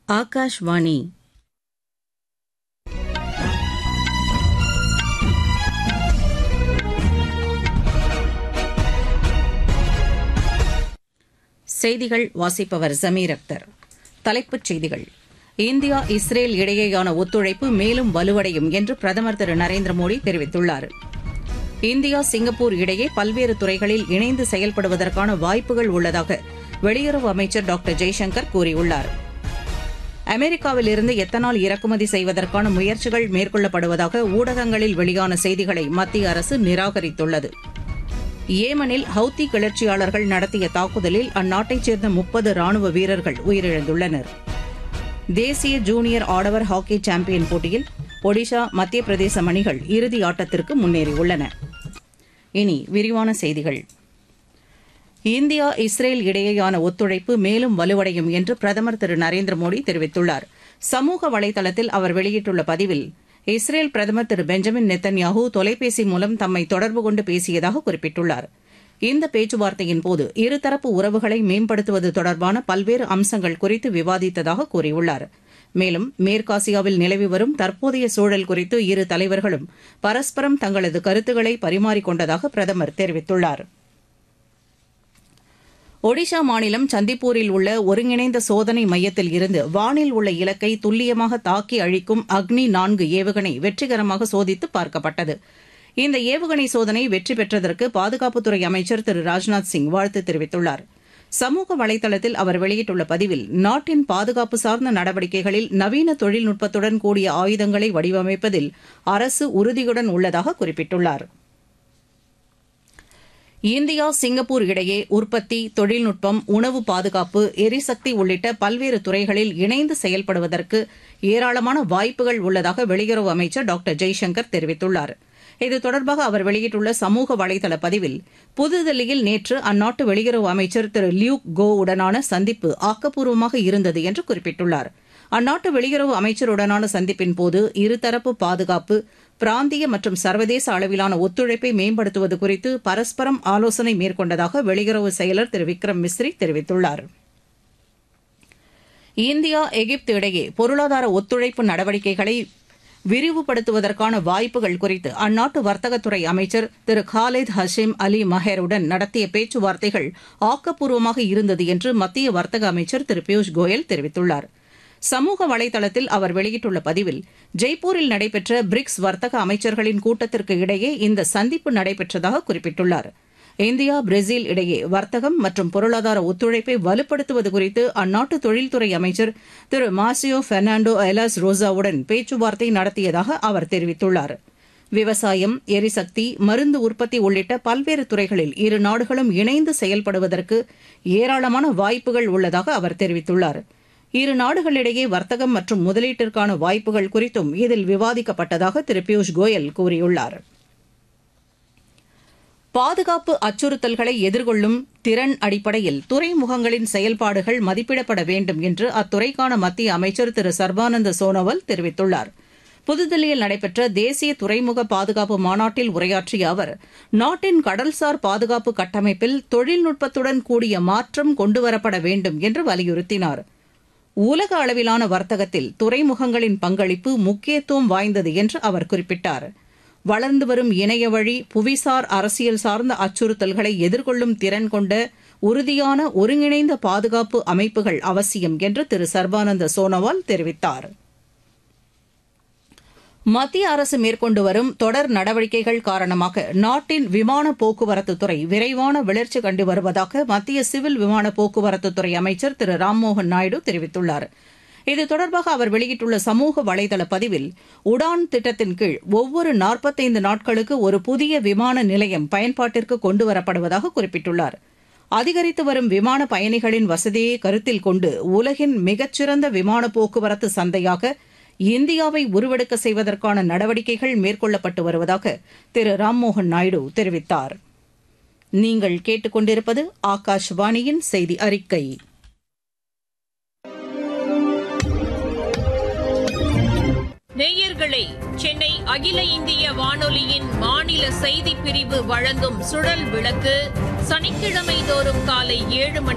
ஆகாஷ்வாணி செய்திகள் வாசிப்பவர் ஜமீர் அக்தர் தலைப்புச் செய்திகள் இந்தியா இஸ்ரேல் இடையேயான ஒத்துழைப்பு மேலும் வலுவடையும் என்று பிரதமர் திரு நரேந்திர மோடி தெரிவித்துள்ளார் இந்தியா சிங்கப்பூர் இடையே பல்வேறு துறைகளில் இணைந்து செயல்படுவதற்கான வாய்ப்புகள் உள்ளதாக வெளியுறவு அமைச்சர் டாக்டர் ஜெய்சங்கர் கூறியுள்ளார் அமெரிக்காவிலிருந்து எத்தனால் இறக்குமதி செய்வதற்கான முயற்சிகள் மேற்கொள்ளப்படுவதாக ஊடகங்களில் வெளியான செய்திகளை மத்திய அரசு நிராகரித்துள்ளது ஏமனில் ஹவுத்தி கிளர்ச்சியாளர்கள் நடத்திய தாக்குதலில் அந்நாட்டைச் சேர்ந்த முப்பது ராணுவ வீரர்கள் உயிரிழந்துள்ளனர் தேசிய ஜூனியர் ஆடவர் ஹாக்கி சாம்பியன் போட்டியில் ஒடிஷா மத்திய பிரதேசம் அணிகள் இறுதி ஆட்டத்திற்கு முன்னேறியுள்ளன இனி விரிவான செய்திகள் இந்தியா இஸ்ரேல் இடையேயான ஒத்துழைப்பு மேலும் வலுவடையும் என்று பிரதமர் திரு நரேந்திர மோடி தெரிவித்துள்ளார் சமூக வலைதளத்தில் அவர் வெளியிட்டுள்ள பதிவில் இஸ்ரேல் பிரதமர் திரு பெஞ்சமின் நெத்தன்யாஹூ தொலைபேசி மூலம் தம்மை தொடர்பு கொண்டு பேசியதாக குறிப்பிட்டுள்ளார் இந்த பேச்சுவார்த்தையின் போது இருதரப்பு உறவுகளை மேம்படுத்துவது தொடர்பான பல்வேறு அம்சங்கள் குறித்து விவாதித்ததாக கூறியுள்ளார் மேலும் மேற்காசியாவில் நிலவி வரும் தற்போதைய சூழல் குறித்து இரு தலைவர்களும் பரஸ்பரம் தங்களது கருத்துக்களை பரிமாறிக்கொண்டதாக பிரதமர் தெரிவித்துள்ளார் ஒடிஷா மாநிலம் சந்திப்பூரில் உள்ள ஒருங்கிணைந்த சோதனை மையத்தில் இருந்து வானில் உள்ள இலக்கை துல்லியமாக தாக்கி அழிக்கும் அக்னி நான்கு ஏவுகணை வெற்றிகரமாக சோதித்து பார்க்கப்பட்டது இந்த ஏவுகணை சோதனை வெற்றி பெற்றதற்கு பாதுகாப்புத்துறை அமைச்சர் திரு ராஜ்நாத் சிங் வாழ்த்து தெரிவித்துள்ளார் சமூக வலைதளத்தில் அவர் வெளியிட்டுள்ள பதிவில் நாட்டின் பாதுகாப்பு சார்ந்த நடவடிக்கைகளில் நவீன தொழில்நுட்பத்துடன் கூடிய ஆயுதங்களை வடிவமைப்பதில் அரசு உறுதியுடன் உள்ளதாக குறிப்பிட்டுள்ளார் இந்தியா சிங்கப்பூர் இடையே உற்பத்தி தொழில்நுட்பம் உணவு பாதுகாப்பு எரிசக்தி உள்ளிட்ட பல்வேறு துறைகளில் இணைந்து செயல்படுவதற்கு ஏராளமான வாய்ப்புகள் உள்ளதாக வெளியுறவு அமைச்சர் டாக்டர் ஜெய்சங்கர் தெரிவித்துள்ளார் இது தொடர்பாக அவர் வெளியிட்டுள்ள சமூக வலைதள பதிவில் புதுதில்லியில் நேற்று அந்நாட்டு வெளியுறவு அமைச்சர் திரு லியூக் கோ உடனான சந்திப்பு ஆக்கப்பூர்வமாக இருந்தது என்று குறிப்பிட்டுள்ளார் அந்நாட்டு வெளியுறவு அமைச்சருடனான சந்திப்பின் போது இருதரப்பு பாதுகாப்பு பிராந்திய மற்றும் சர்வதேச அளவிலான ஒத்துழைப்பை மேம்படுத்துவது குறித்து பரஸ்பரம் ஆலோசனை மேற்கொண்டதாக வெளியுறவு செயலர் திரு விக்ரம் மிஸ்ரி தெரிவித்துள்ளார் இந்தியா எகிப்து இடையே பொருளாதார ஒத்துழைப்பு நடவடிக்கைகளை விரிவுபடுத்துவதற்கான வாய்ப்புகள் குறித்து அந்நாட்டு வர்த்தகத்துறை அமைச்சர் திரு காலித் ஹஷீம் அலி மஹேருடன் நடத்திய பேச்சுவார்த்தைகள் ஆக்கப்பூர்வமாக இருந்தது என்று மத்திய வர்த்தக அமைச்சர் திரு பியூஷ் கோயல் தெரிவித்துள்ளார் சமூக வலைதளத்தில் அவர் வெளியிட்டுள்ள பதிவில் ஜெய்ப்பூரில் நடைபெற்ற பிரிக்ஸ் வர்த்தக அமைச்சர்களின் கூட்டத்திற்கு இடையே இந்த சந்திப்பு நடைபெற்றதாக குறிப்பிட்டுள்ளார் இந்தியா பிரேசில் இடையே வர்த்தகம் மற்றும் பொருளாதார ஒத்துழைப்பை வலுப்படுத்துவது குறித்து அந்நாட்டு தொழில்துறை அமைச்சர் திரு மாசியோ பெர்னாண்டோ எலாஸ் ரோசாவுடன் பேச்சுவார்த்தை நடத்தியதாக அவர் தெரிவித்துள்ளார் விவசாயம் எரிசக்தி மருந்து உற்பத்தி உள்ளிட்ட பல்வேறு துறைகளில் இரு நாடுகளும் இணைந்து செயல்படுவதற்கு ஏராளமான வாய்ப்புகள் உள்ளதாக அவர் தெரிவித்துள்ளார் இரு நாடுகளிடையே வர்த்தகம் மற்றும் முதலீட்டிற்கான வாய்ப்புகள் குறித்தும் இதில் விவாதிக்கப்பட்டதாக திரு பியூஷ் கோயல் கூறியுள்ளார் பாதுகாப்பு அச்சுறுத்தல்களை எதிர்கொள்ளும் திறன் அடிப்படையில் துறைமுகங்களின் செயல்பாடுகள் மதிப்பிடப்பட வேண்டும் என்று அத்துறைக்கான மத்திய அமைச்சர் திரு சர்பானந்த சோனோவால் தெரிவித்துள்ளார் புதுதில்லியில் நடைபெற்ற தேசிய துறைமுக பாதுகாப்பு மாநாட்டில் உரையாற்றிய அவர் நாட்டின் கடல்சார் பாதுகாப்பு கட்டமைப்பில் தொழில்நுட்பத்துடன் கூடிய மாற்றம் கொண்டுவரப்பட வேண்டும் என்று வலியுறுத்தினார் உலக அளவிலான வர்த்தகத்தில் துறைமுகங்களின் பங்களிப்பு முக்கியத்துவம் வாய்ந்தது என்று அவர் குறிப்பிட்டார் வளர்ந்து வரும் இணைய வழி புவிசார் அரசியல் சார்ந்த அச்சுறுத்தல்களை எதிர்கொள்ளும் திறன் கொண்ட உறுதியான ஒருங்கிணைந்த பாதுகாப்பு அமைப்புகள் அவசியம் என்று திரு சர்பானந்த சோனோவால் தெரிவித்தார் மத்திய அரசு மேற்கொண்டு வரும் தொடர் நடவடிக்கைகள் காரணமாக நாட்டின் விமான போக்குவரத்து துறை விரைவான வளர்ச்சி கண்டு வருவதாக மத்திய சிவில் விமான போக்குவரத்துத்துறை அமைச்சர் திரு ராம்மோகன் நாயுடு தெரிவித்துள்ளார் இது தொடர்பாக அவர் வெளியிட்டுள்ள சமூக வலைதள பதிவில் உடான் திட்டத்தின் கீழ் ஒவ்வொரு நாற்பத்தைந்து நாட்களுக்கு ஒரு புதிய விமான நிலையம் பயன்பாட்டிற்கு கொண்டுவரப்படுவதாக குறிப்பிட்டுள்ளார் அதிகரித்து வரும் விமான பயணிகளின் வசதியை கருத்தில் கொண்டு உலகின் மிகச்சிறந்த விமான போக்குவரத்து சந்தையாக இந்தியாவை உருவெடுக்க செய்வதற்கான நடவடிக்கைகள் மேற்கொள்ளப்பட்டு வருவதாக திரு ராம்மோகன் நாயுடு தெரிவித்தார் நீங்கள் கேட்டுக்கொண்டிருப்பது ஆகாஷ்வாணியின் செய்தி அறிக்கை நேயர்களே சென்னை அகில இந்திய வானொலியின் மாநில செய்திப் பிரிவு வழங்கும் சுழல் விளக்கு சனிக்கிழமை தோறும் காலை ஏழு மணி